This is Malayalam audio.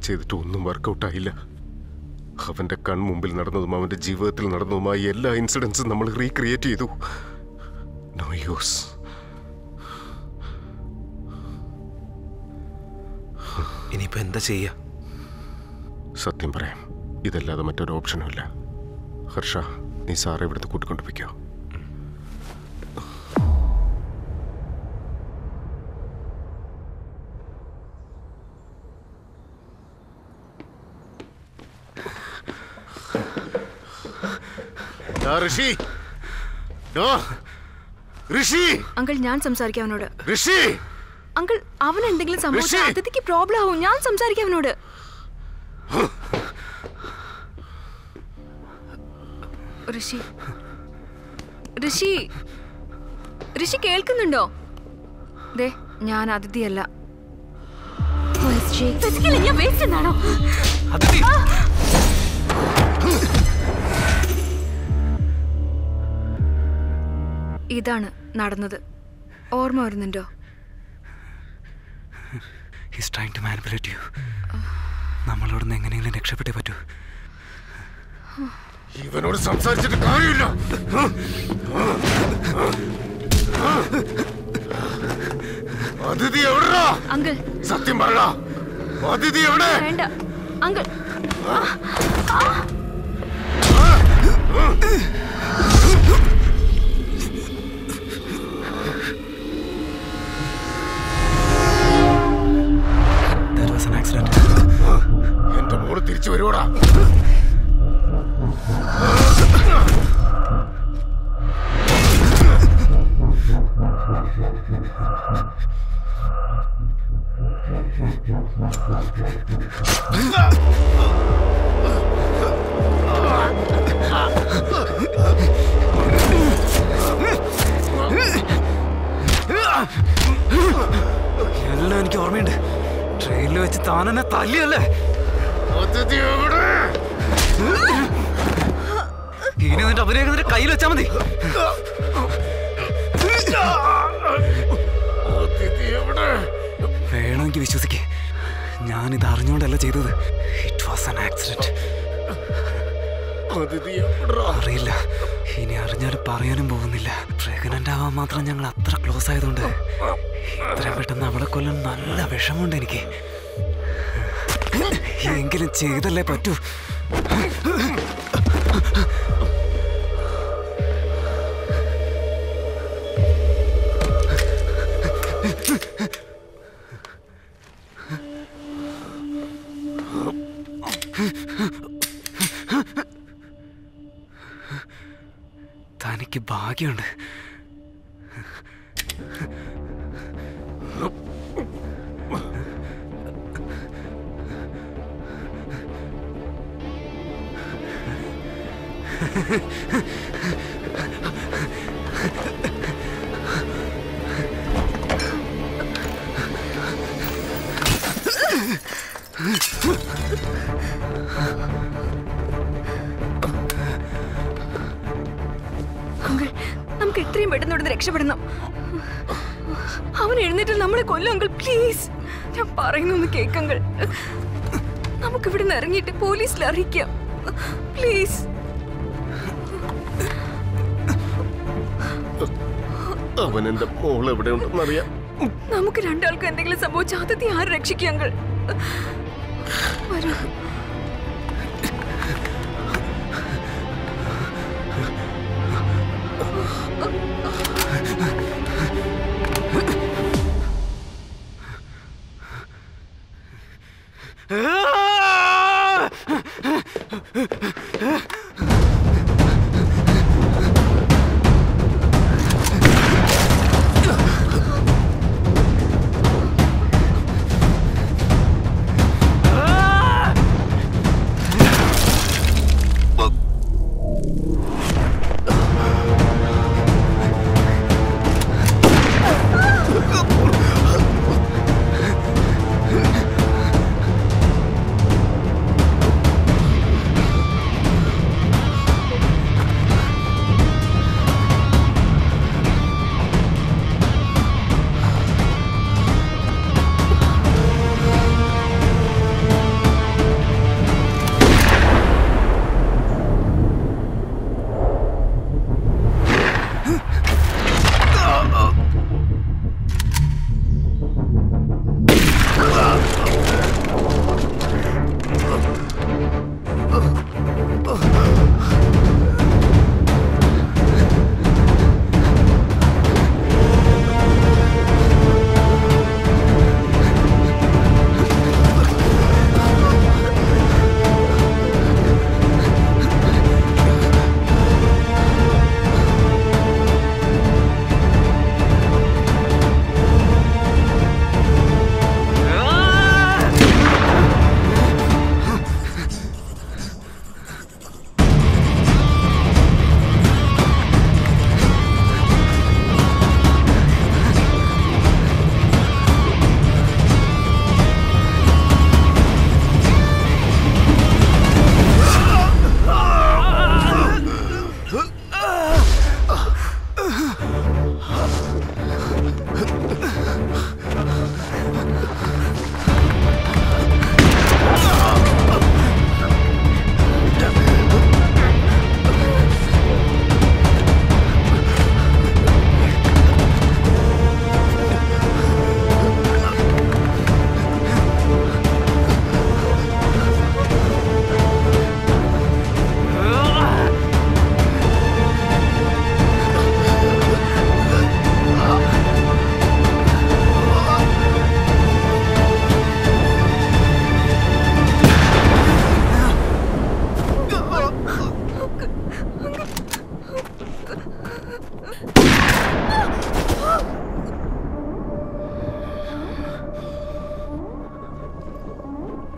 ചെയ്തിട്ട് ഒന്നും വർക്കൗട്ടായില്ല അവന്റെ കൺമുമ്പിൽ നടന്നതും അവന്റെ ജീവിതത്തിൽ നടന്നതുമായ എല്ലാ ഇൻസിഡൻസും നമ്മൾ റീക്രിയേറ്റ് ചെയ്തു നോ യൂസ് ഇനിയിപ്പോ എന്താ ചെയ്യാ സത്യം പറയാം ഇതല്ലാതെ മറ്റൊരു ഓപ്ഷനും ഇല്ല ഹർഷ നീ സാറെ ഇവിടുത്തെ കൂട്ടിക്കൊണ്ടുപോയിക്കോ ഋഷി ഡോ, ഋഷി അങ്കിൾ ഞാൻ സംസാരിക്കാം അവനോട് ഋഷി അങ്കിൾ അവൻ എന്തെങ്കിലും സംഭവിച്ചാൽ ഋഷി! അതിഥിക്ക് പ്രോബ്ലം ആവും ഞാൻ സംസാരിക്കാം അവനോട് ഋഷി ഋഷി ഋഷി കേൾക്കുന്നുണ്ടോ ദേ ഞാൻ അതിഥിയല്ല ഫിസിക്കലി ഞാൻ വേസ്റ്റ് എന്നാണോ ഇതാണ് നടന്നത് ഓർമ്മ വരുന്നുണ്ടോ his trying to manipulate you നമ്മളോടൊന്ന് എങ്ങനെയെങ്കിലും രക്ഷപ്പെട്ടേ പറ്റൂ ഇവനോട് സംസാരിച്ചിട്ട് കാര്യമില്ല അതിഥി എവിടെടാ അങ്കിൾ സത്യം പറടാ അതിഥി എവിടെ വേണ്ട uncle That was an accident. എന്റെ മോള് തിരിച്ചു വരുവാടാ എല്ലാം എനിക്ക് ഓർമ്മയുണ്ട് ട്രെയിനിൽ വെച്ച് താനെന്നെ തല്ലിയല്ലേ അതിഥി എവിടെ ഇനി നിന്റെ അഭിനയം നിന്റെ കയ്യിൽ വെച്ചാ മതി അതിഥി എവിടെ വേണമെങ്കിൽ വിശ്വസിക്കേ ഞാനിത് അറിഞ്ഞുകൊണ്ടല്ല ചെയ്തത് ഇറ്റ് വാസ് ആൻ ആക്സിഡന്റ് അതിഥി എവിടെടാ അറിയില്ല ഇനി അറിഞ്ഞാലും പറയാനും പോകുന്നില്ല പ്രഗ്നന്റ് ആവാൻ മാത്രം ഞങ്ങൾ അത്ര ക്ലോസ് ആയതുകൊണ്ട് ഇത്രയും പെട്ടെന്ന് അവളെ കൊല്ലാൻ നല്ല വിഷമമുണ്ട് എനിക്ക് എങ്കിലും ചെയ്തല്ലേ പറ്റൂ തനിക്ക് ഭാഗ്യമുണ്ട് അങ്കിൾ നമുക്ക് എത്രയും പെട്ടെന്ന് ഇവിടുന്ന് രക്ഷപ്പെടണം അവൻ എഴുന്നേറ്റ് നമ്മളെ കൊല്ലും അങ്കിൾ പ്ലീസ് ഞാൻ പറയുന്നൊന്ന് കേക്കങ്കിൾ നമുക്ക് ഇവിടുന്ന് ഇറങ്ങിയിട്ട് പോലീസിൽ അറിയിക്കാം പ്ലീസ് അവൻ എന്റെ മോൾ എവിടെ ഉണ്ടെന്നറിയാം നമുക്ക് രണ്ടാൾക്കും എന്തെങ്കിലും സംഭവിച്ചാൽ ആദ്യത്തെ ആര് രക്ഷിക്കും അങ്കിൾ വരൂ